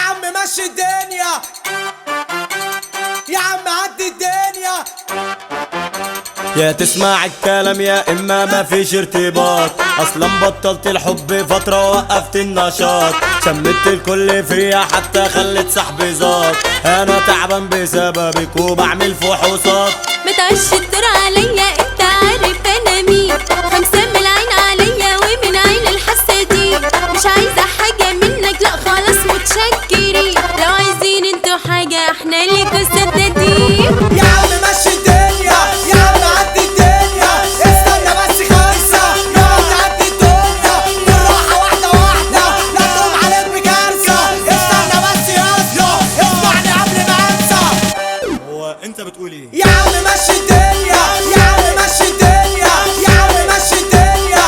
عم مشي الدنيا يا عم عدي الدنيا يا تسمع الكلام يا اما ما فيش ارتباط اصلا بطلت الحب فترة وقفت النشاط شمت الكل فيا حتى خلت صاحبي زاد انا تعبان بسببك وبعمل فحوصات ما تعيش الدور عليا انت عارف انا مين خمسة من العين عليا ومن عين الحسادين مش عايزة حاجة منك لا خلاص متشكرين لو عايزين انتوا حاجة احنا ليكوا سدادين يا عم مشي الدنيا يا عم عدي الدنيا استنى بس خمسة يلا تعدي الدنيا بالراحة واحدة واحدة لا تقوم عليك بكارثة استنى بس يا اسطى اسمعني قبل ما انسى هو انت بتقول ايه يا عم مشي الدنيا يا عم مشي الدنيا يا عم مشي الدنيا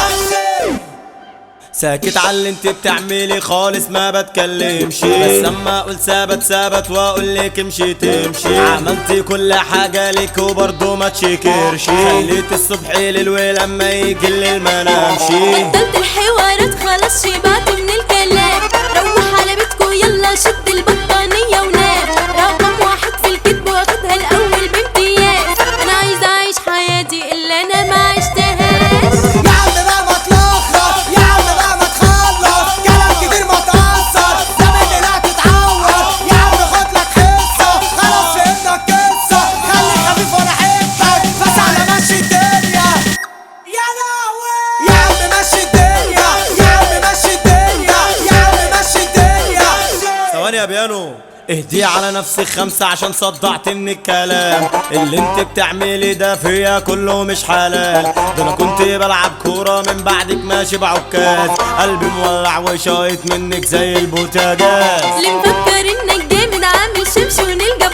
ساكت على اللي انت بتعملي خالص ما بتكلمش بس اما اقول ثبت ثبت واقول لك امشي تمشي عملتي كل حاجة لك وبرضه ما تشكرش خليت الصبح للويل لما يجي الليل ما نامشي بطلت الحوارات خلاص شبعت من الكلام روح على بيتكو يلا شد البطانية ونام رقم واحد في الكتب واخدها الأول بامتياز أنا عايزة أعيش حياتي اللي أنا ما عشتهاش يا عم بقى ما تلخبط يا عم بقى ما تخلص كلام كتير ما تأثر زمان لا تتعور يا عم خد لك حصة خلاص فهمنا القصة خليك خفيف وانا حبك بس على مشي الدنيا يا لهوي يا عم مشي الدنيا يا عم مشي الدنيا يا عم مشي الدنيا ثواني يا بيانو اهدي على نفسك خمسة عشان صدعت من الكلام اللي انت بتعملي ده فيا كله مش حلال ده انا كنت بلعب كورة من بعدك ماشي بعكاز قلبي مولع وشايط منك زي البوتاجاز اللي مفكر إنك جامد عامل شمشون